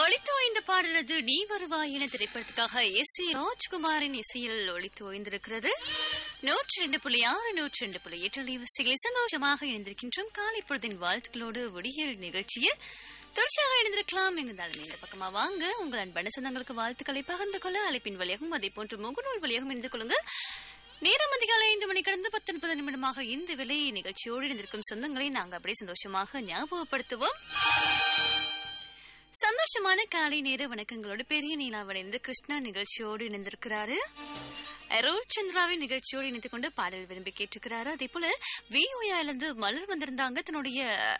ஒளித்து ஓய்ந்த பாடுறது நீ வருவாய் என திரைப்படத்துக்காக எஸ் ஏ ராஜ்குமாரின் இசையில் ஒளித்து ஓய்ந்திருக்கிறது நூற்றி ரெண்டு புள்ளி ஆறு நூற்றி ரெண்டு புள்ளி எட்டு அலைவரிசைகளை சந்தோஷமாக இணைந்திருக்கின்றோம் காலை பொழுதின் வாழ்த்துக்களோடு விடியல் நிகழ்ச்சியில் தொடர்ச்சியாக இணைந்திருக்கலாம் எங்கிருந்தாலும் இந்த பக்கமா வாங்க உங்கள் அன்பான சொந்தங்களுக்கு வாழ்த்துக்களை பகிர்ந்து கொள்ள அழைப்பின் வழியாகவும் அதே போன்று முகநூல் வழியாகவும் இணைந்து கொள்ளுங்க நேரம் அதிகாலை ஐந்து மணி கடந்து பத்து முப்பது நிமிடமாக இந்த விலை நிகழ்ச்சியோடு இணைந்திருக்கும் சொந்தங்களை நாங்கள் அப்படியே சந்தோஷமாக ஞாபகப்படுத்துவோம் சந்தோஷமான காலை நேர வணக்கங்களோடு பெரிய நீலாவடைந்து கிருஷ்ணா நிகழ்ச்சியோடு இணைந்திருக்கிறாரு அருள் சந்திராவின் நிகழ்ச்சியோடு இணைந்து கொண்டு பாடல் விரும்பி கேட்டிருக்கிறாரு அதே போல விஓயாலிருந்து மலர் வந்திருந்தாங்க தன்னுடைய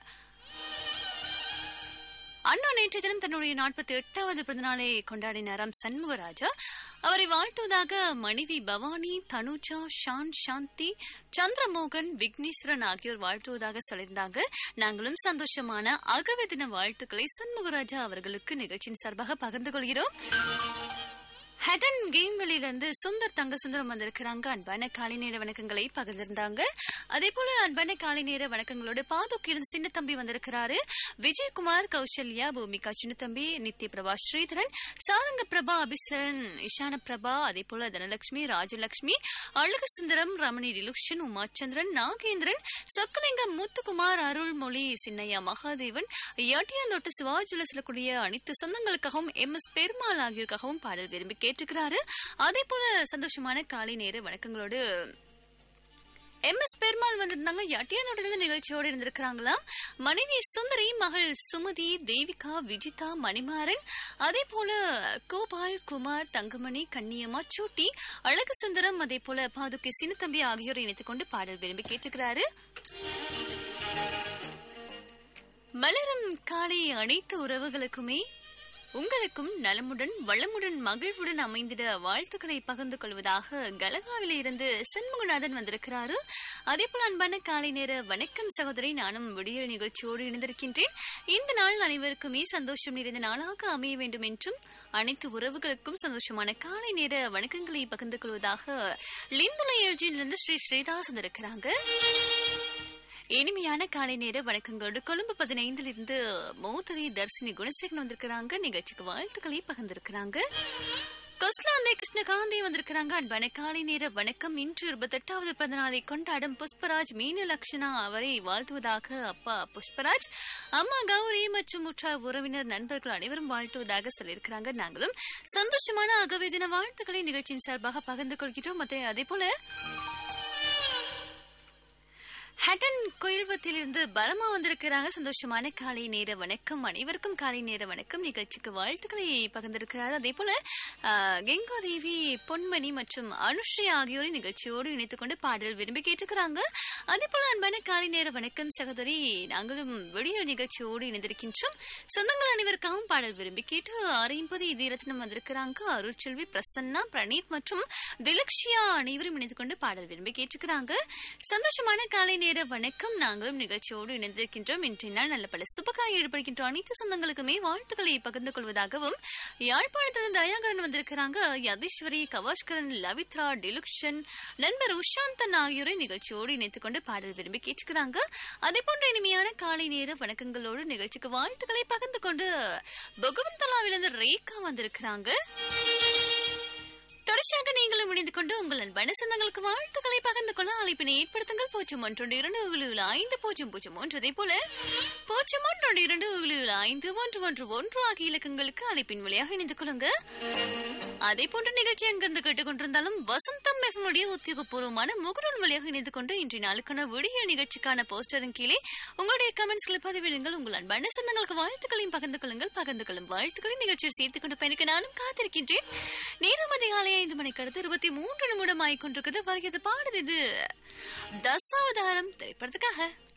அண்ணா நேற்று தினம் தன்னுடைய நாற்பத்தி எட்டாவது பிறந்தநாளை கொண்டாடினாராம் சண்முகராஜா அவரை வாழ்த்துவதாக மனைவி பவானி தனுஜா ஷான் சாந்தி சந்திரமோகன் விக்னேஸ்வரன் ஆகியோர் வாழ்த்துவதாக சொல்லியிருந்தாங்க நாங்களும் சந்தோஷமான அகவ தின வாழ்த்துக்களை சண்முகராஜா அவர்களுக்கு நிகழ்ச்சியின் சார்பாக பகிர்ந்து கொள்கிறோம் ஹெடன் கேம் வெளியிலிருந்து சுந்தர் தங்க சுந்தரம் வந்திருக்கிறாங்க அன்பான காலை நேர வணக்கங்களை பகிர்ந்திருந்தாங்க அதே போல அன்பான காலை நேர வணக்கங்களோடு பாதுக்கிலிருந்து சின்ன தம்பி வந்திருக்கிறாரு விஜயகுமார் கௌசல்யா பூமிகா சின்ன தம்பி நித்ய பிரபா ஸ்ரீதரன் சாரங்க பிரபா அபிசரன் இஷான பிரபா அதே போல தனலட்சுமி ராஜலட்சுமி அழகு சுந்தரம் ரமணி டிலுக்ஷன் உமாச்சந்திரன் நாகேந்திரன் சொக்கலிங்கம் முத்துக்குமார் அருள்மொழி சின்னையா மகாதேவன் யாட்டியாந்தோட்ட சிவாஜில சொல்லக்கூடிய அனைத்து சொந்தங்களுக்காகவும் எம் எஸ் பெருமாள் ஆகியோருக்காகவும் பாடல் விரும்பி கேட்டுக்கிறாரு அதே போல சந்தோஷமான காலை நேர வணக்கங்களோடு எம் எஸ் பெருமாள் வந்திருந்தாங்க யாட்டியாந்தோட்டத்துல நிகழ்ச்சியோடு இருந்திருக்கிறாங்களாம் மனைவி சுந்தரி மகள் சுமதி தேவிகா விஜிதா மணிமாறன் அதே போல கோபால் குமார் தங்கமணி கண்ணியம்மா சூட்டி அழகு சுந்தரம் அதே போல பாதுகை சின்னத்தம்பி ஆகியோரை இணைத்துக் கொண்டு பாடல் விரும்பி கேட்டுக்கிறாரு மலரும் காலை அனைத்து உறவுகளுக்குமே உங்களுக்கும் நலமுடன் வளமுடன் மகிழ்வுடன் அமைந்திட வாழ்த்துக்களை பகிர்ந்து கொள்வதாக கலகாவில இருந்து சண்முகநாதன் வந்திருக்கிறாரு அதே போல அன்பான காலை நேர வணக்கம் சகோதரி நானும் விடியல் நிகழ்ச்சியோடு இணைந்திருக்கின்றேன் இந்த நாள் அனைவருக்குமே சந்தோஷம் நிறைந்த நாளாக அமைய வேண்டும் என்றும் அனைத்து உறவுகளுக்கும் சந்தோஷமான காலை நேர வணக்கங்களை பகிர்ந்து கொள்வதாக லிந்துலை எல்ஜியிலிருந்து ஸ்ரீ ஸ்ரீதாஸ் வந்திருக்கிறாங்க இனிமையான காலை நேர வணக்கங்களோடு கொழும்பு பதினைந்தில் இருந்து மோதரி தர்சினி குணசேகரன் வந்திருக்கிறாங்க நிகழ்ச்சிக்கு வாழ்த்துக்களை பகிர்ந்திருக்கிறாங்க கொஸ்லாந்தே கிருஷ்ணகாந்தி வந்திருக்கிறாங்க அன்பான காலை நேர வணக்கம் இன்று இருபத்தெட்டாவது பிறந்த நாளை கொண்டாடும் புஷ்பராஜ் மீனலக்ஷனா அவரை வாழ்த்துவதாக அப்பா புஷ்பராஜ் அம்மா கௌரி மற்றும் உற்றார் உறவினர் நண்பர்கள் அனைவரும் வாழ்த்துவதாக சொல்லியிருக்கிறாங்க நாங்களும் சந்தோஷமான அகவே தின வாழ்த்துக்களை நிகழ்ச்சியின் சார்பாக பகிர்ந்து கொள்கிறோம் அதே போல ஹட்டன் கோயில்பத்திலிருந்து பலமா வந்திருக்கிறாங்க சந்தோஷமான காலை நேர வணக்கம் அனைவருக்கும் காலை நேர வணக்கம் நிகழ்ச்சிக்கு வாழ்த்துக்களை பகிர்ந்திருக்கிறார் அதே போல கங்கா தேவி பொன்மணி மற்றும் அனுஸ்ரீ ஆகியோரை நிகழ்ச்சியோடு இணைத்துக் கொண்டு பாடல் விரும்பி கேட்டுக்கிறாங்க அதே போல அன்பான காலை நேர வணக்கம் சகோதரி நாங்களும் வெளிய நிகழ்ச்சியோடு இணைந்திருக்கின்றோம் சொந்தங்கள் அனைவருக்காகவும் பாடல் விரும்பி கேட்டு அரைம்பது இது ரத்னம் வந்திருக்கிறாங்க அருள்செல்வி பிரசன்னா பிரணீத் மற்றும் திலக்ஷியா அனைவரும் இணைந்து கொண்டு பாடல் விரும்பி கேட்டுக்கிறாங்க சந்தோஷமான காலை நேர வணக்கம் நாங்களும் நிகழ்ச்சியோடு இணைந்திருக்கின்றோம் இன்றைய நாள் நல்ல பல சுபகாரம் ஈடுபடுகின்ற அனைத்து சொந்தங்களுக்குமே வாழ்த்துக்களை பகிர்ந்து கொள்வதாகவும் யாழ்ப்பாணத்திலிருந்து தயாகரன் வந்திருக்கிறாங்க யதீஸ்வரி கவாஷ்கரன் லவித்ரா டிலுக்ஷன் நண்பர் உஷாந்தன் ஆகியோரை நிகழ்ச்சியோடு இணைத்துக் கொண்டு பாடல் விரும்பி கேட்டுக்கிறாங்க அதே போன்ற இனிமையான காலை நேர வணக்கங்களோடு நிகழ்ச்சிக்கு வாழ்த்துக்களை பகிர்ந்து கொண்டு பகவந்தலாவிலிருந்து ரேகா வந்திருக்கிறாங்க தொடர்ச்சியாக நீங்களும் இணைந்து கொண்டு உங்கள் அன்பான சொந்தங்களுக்கு வாழ்த்துக்களை பகிர்ந்து கொள்ள அழைப்பினை ஏற்படுத்துங்கள் பூஜ்ஜியம் ஒன்று இரண்டு ஏழு ஐந்து பூஜ்ஜியம் பூஜ்ஜியம் ஒன்று அதே போல பூஜ்ஜியம் ஒன்று இரண்டு ஏழு ஐந்து ஒன்று ஒன்று ஒன்று ஆகிய இலக்கங்களுக்கு அழைப்பின் வழியாக இணைந்து கொள்ளுங்க அதே போன்ற நிகழ்ச்சி எங்கிருந்து கேட்டுக்கொண்டிருந்தாலும் வசந்தம் மெஃபமுடைய உத்தியோகபூர்வமான முகநூல் வழியாக இணைந்து கொண்டு இன்றைய நாளுக்கான விடியல் நிகழ்ச்சிக்கான போஸ்டரின் கீழே உங்களுடைய கமெண்ட்ஸ்களை பதிவிடுங்கள் உங்கள் அன்பான சொந்தங்களுக்கு வாழ்த்துக்களையும் பகிர்ந்து கொள்ளுங்கள் பகிர்ந்து கொள்ளும் வாழ்த்துக்களை நிகழ்ச்சியில் சேர்த்துக் கொண்டு பயணிக்க நானும் காத்திருக்கின்றேன் நேரம் அதிகாலை ஐந்து மணிக்கு அடுத்து இருபத்தி மூன்று நிமிடம் ஆகிக்கொண்டிருக்குது வருகிறது பாடுது தசாவதாரம் திரைப்படத்துக்காக